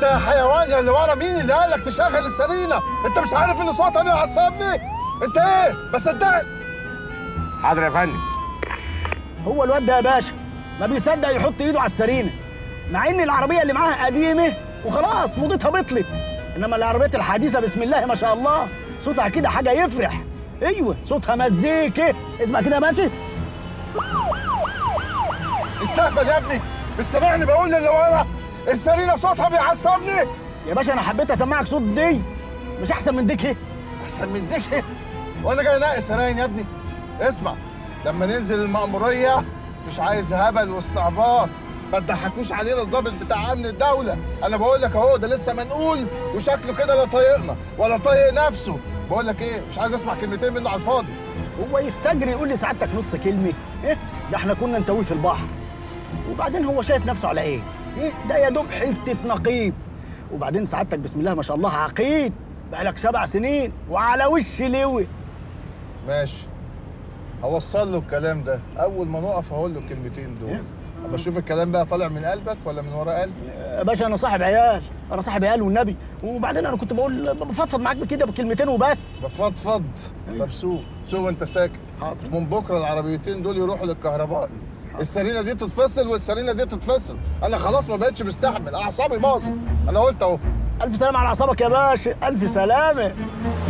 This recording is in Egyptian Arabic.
انت يا حيوان يا اللي ورا مين اللي قال لك تشغل السرينه انت مش عارف ان صوتها بيعصبني انت ايه بصدقك حاضر يا فندم هو الواد ده يا باشا ما بيصدق يحط ايده على السرينه مع ان العربيه اللي معاها قديمه وخلاص موضتها بطلت انما العربيات الحديثه بسم الله ما شاء الله صوتها كده حاجه يفرح ايوه صوتها مزيكا اسمع كده يا باشا انت اهبل يا ابني مش سامعني بقول للي ورا السرينه صوتها بيعصبني يا باشا انا حبيت اسمعك صوت دي مش احسن من ديك ايه احسن من ديك ايه وانا جاي ناقص سراين يا ابني اسمع لما ننزل المأمورية مش عايز هبل واستعباط ما تضحكوش علينا الضابط بتاع امن الدولة انا بقول لك اهو ده لسه منقول وشكله كده لا طايقنا ولا طايق نفسه بقول لك ايه مش عايز اسمع كلمتين منه على الفاضي هو يستجري يقول لي سعادتك نص كلمه ايه ده احنا كنا نتويه في البحر وبعدين هو شايف نفسه على ايه ايه ده يا دوب حته نقيب وبعدين سعادتك بسم الله ما شاء الله عقيد بقالك سبع سنين وعلى وش لوي ماشي هوصل له الكلام ده اول ما نقف هقول له الكلمتين دول اما اشوف الكلام بقى طالع من قلبك ولا من ورا قلبي يا باشا انا صاحب عيال انا صاحب عيال والنبي وبعدين انا كنت بقول بفضفض معاك بكده بكلمتين وبس بفضفض مبسوط سوق انت ساكت حاضر. من بكره العربيتين دول يروحوا للكهربائي السرينه دي تتفصل والسرينه دي تتفصل انا خلاص ما بقتش مستحمل اعصابي باظت انا قلت اهو الف سلامه على اعصابك يا باشا الف سلامه